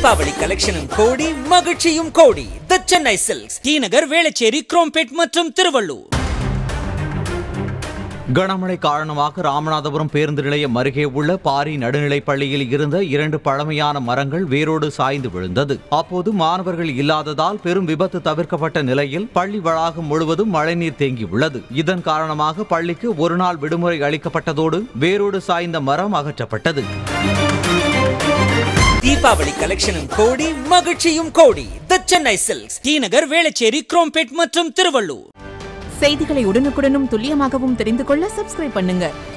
தீபாவளி கலெக்ஷனும் கோடி மகிழ்ச்சியும் கோடி the Chennai Silks T Nagar Velachery Chromepet மற்றும் திருவள்ளூர் கனமழை காரணமாக ராமநாதபுரம் பேருந்து நிலையம் அருகே உள்ள பாரி நடுநிலைப் பள்ளியில் இருந்த இரண்டு பழமையான மரங்கள் வேரோடு சாய்ந்து விழுந்தது அப்போது மாணவர்கள் இல்லாததால் பெரும் விபத்து தவிர்க்கப்பட்ட நிலையில் பள்ளி வளாகம் முழுவதும் மழைநீர் தேங்கியுள்ளது இதன் காரணமாக பள்ளிக்கு ஒரு நாள் விடுமுறை அளிக்கப்பட்டதோடு வேரோடு சாய்ந்த மரம் அகற்றப்பட்டது தீபாவளி கலெக்ஷனும் கோடி மகிழ்ச்சியும் கோடி the Chennai Silks T Nagar Velachery Chromepet மற்றும் திருவள்ளூர் செய்திகளை உடனுக்குடனும் துல்லியமாகவும் தெரிந்து கொள்ள சப்ஸ்கிரைப் பண்ணுங்க